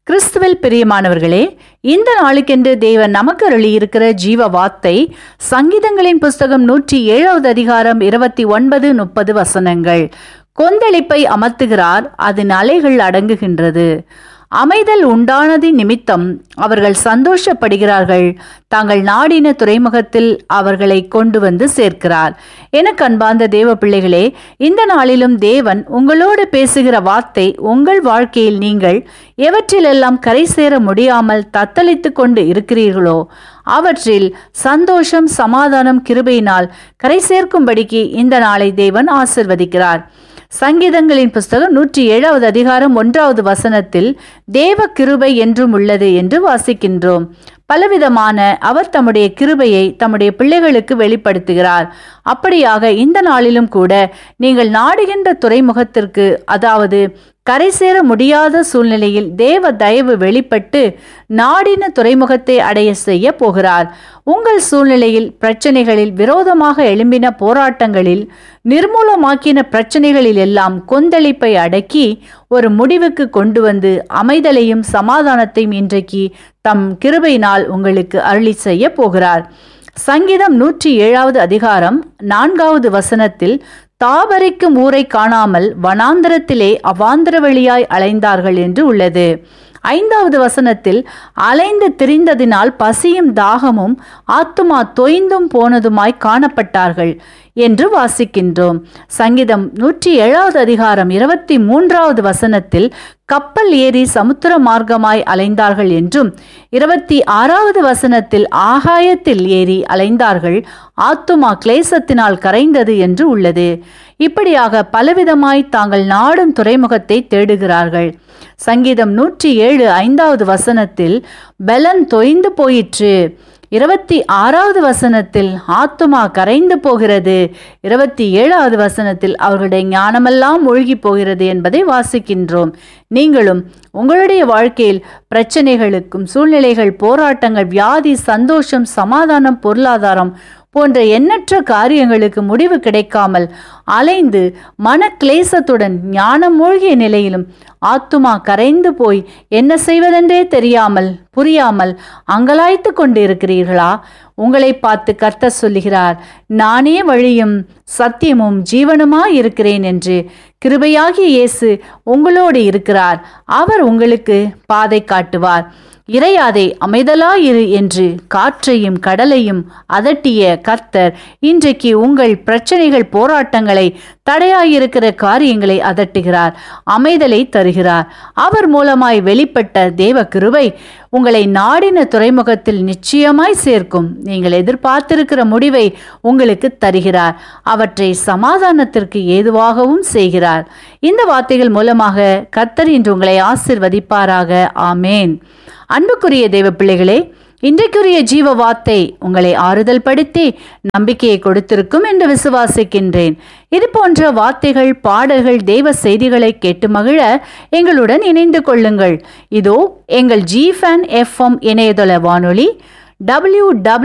கிறிஸ்துவில் பிரியமானவர்களே இந்த நாளுக்கென்று தேவன் நமக்கு அருளியிருக்கிற ஜீவ வார்த்தை சங்கீதங்களின் புஸ்தகம் நூற்றி ஏழாவது அதிகாரம் இருபத்தி ஒன்பது முப்பது வசனங்கள் கொந்தளிப்பை அமர்த்துகிறார் அதன் அலைகள் அடங்குகின்றது அமைதல் உண்டானதின் நிமித்தம் அவர்கள் சந்தோஷப்படுகிறார்கள் தாங்கள் நாடின துறைமுகத்தில் அவர்களை கொண்டு வந்து சேர்க்கிறார் எனக்கு அன்பார்ந்த தேவ பிள்ளைகளே இந்த நாளிலும் தேவன் உங்களோடு பேசுகிற வார்த்தை உங்கள் வாழ்க்கையில் நீங்கள் எவற்றிலெல்லாம் கரை சேர முடியாமல் தத்தளித்து கொண்டு இருக்கிறீர்களோ அவற்றில் சந்தோஷம் சமாதானம் கிருபையினால் கரை சேர்க்கும்படிக்கு இந்த நாளை தேவன் ஆசிர்வதிக்கிறார் சங்கீதங்களின் புஸ்தகம் நூற்றி ஏழாவது அதிகாரம் ஒன்றாவது வசனத்தில் தேவ கிருபை என்றும் உள்ளது என்று வாசிக்கின்றோம் பலவிதமான அவர் தம்முடைய கிருபையை தம்முடைய பிள்ளைகளுக்கு வெளிப்படுத்துகிறார் அப்படியாக இந்த நாளிலும் கூட நீங்கள் நாடுகின்ற துறைமுகத்திற்கு அதாவது கரை சேர முடியாத சூழ்நிலையில் தேவ தயவு வெளிப்பட்டு நாடின துறைமுகத்தை அடைய செய்ய போகிறார் உங்கள் சூழ்நிலையில் பிரச்சனைகளில் விரோதமாக எழும்பின போராட்டங்களில் நிர்மூலமாக்கின பிரச்சனைகளில் எல்லாம் கொந்தளிப்பை அடக்கி ஒரு முடிவுக்கு கொண்டு வந்து அமைதலையும் சமாதானத்தையும் இன்றைக்கு தம் கிருபையினால் உங்களுக்கு அருளி செய்ய போகிறார் சங்கீதம் நூற்றி ஏழாவது அதிகாரம் நான்காவது வசனத்தில் தாபரிக்கும் ஊரை காணாமல் வனாந்திரத்திலே அவாந்திர வழியாய் அலைந்தார்கள் என்று உள்ளது ஐந்தாவது வசனத்தில் அலைந்து திரிந்ததினால் பசியும் தாகமும் ஆத்துமா தொய்ந்தும் போனதுமாய் காணப்பட்டார்கள் என்று வாசிக்கின்றோம் சங்கீதம் நூற்றி ஏழாவது அதிகாரம் இருபத்தி மூன்றாவது வசனத்தில் கப்பல் ஏறி சமுத்திர மார்க்கமாய் அலைந்தார்கள் என்றும் இருபத்தி ஆறாவது வசனத்தில் ஆகாயத்தில் ஏறி அலைந்தார்கள் ஆத்துமா கிளேசத்தினால் கரைந்தது என்று உள்ளது இப்படியாக பலவிதமாய் தாங்கள் நாடும் துறைமுகத்தை தேடுகிறார்கள் சங்கீதம் நூற்றி ஏழு ஐந்தாவது வசனத்தில் பலன் தொய்ந்து போயிற்று இருபத்தி ஆறாவது வசனத்தில் ஆத்துமா கரைந்து போகிறது இருபத்தி ஏழாவது வசனத்தில் அவர்களுடைய ஞானமெல்லாம் மூழ்கி போகிறது என்பதை வாசிக்கின்றோம் நீங்களும் உங்களுடைய வாழ்க்கையில் பிரச்சனைகளுக்கும் சூழ்நிலைகள் போராட்டங்கள் வியாதி சந்தோஷம் சமாதானம் பொருளாதாரம் போன்ற எண்ணற்ற காரியங்களுக்கு முடிவு கிடைக்காமல் அலைந்து மன கிளேசத்துடன் ஞானம் மூழ்கிய நிலையிலும் ஆத்துமா கரைந்து போய் என்ன செய்வதென்றே தெரியாமல் புரியாமல் அங்கலாய்த்து கொண்டு இருக்கிறீர்களா உங்களை பார்த்து கர்த்த சொல்லுகிறார் நானே வழியும் சத்தியமும் ஜீவனுமாய் இருக்கிறேன் என்று கிருபையாகிய இயேசு உங்களோடு இருக்கிறார் அவர் உங்களுக்கு பாதை காட்டுவார் இறையாதே அமைதலாயிரு என்று காற்றையும் கடலையும் அதட்டிய கர்த்தர் இன்றைக்கு உங்கள் பிரச்சனைகள் போராட்டங்களை தடையாயிருக்கிற காரியங்களை அதட்டுகிறார் அமைதலை தருகிறார் அவர் மூலமாய் வெளிப்பட்ட தேவ கிருபை உங்களை நாடின துறைமுகத்தில் நிச்சயமாய் சேர்க்கும் நீங்கள் எதிர்பார்த்திருக்கிற முடிவை உங்களுக்கு தருகிறார் அவற்றை சமாதானத்திற்கு ஏதுவாகவும் செய்கிறார் இந்த வார்த்தைகள் மூலமாக கர்த்தர் இன்று உங்களை ஆசிர்வதிப்பாராக ஆமேன் அன்புக்குரிய தெய்வ பிள்ளைகளே இன்றைக்குரிய ஜீவ வார்த்தை உங்களை ஆறுதல் படுத்தி நம்பிக்கையை கொடுத்திருக்கும் என்று விசுவாசிக்கின்றேன் இது போன்ற வார்த்தைகள் பாடல்கள் தெய்வ செய்திகளை கேட்டு மகிழ எங்களுடன் இணைந்து கொள்ளுங்கள் இதோ எங்கள் ஜி ஃபேன் எஃப்எம் இணையதள வானொலி டபிள்யூ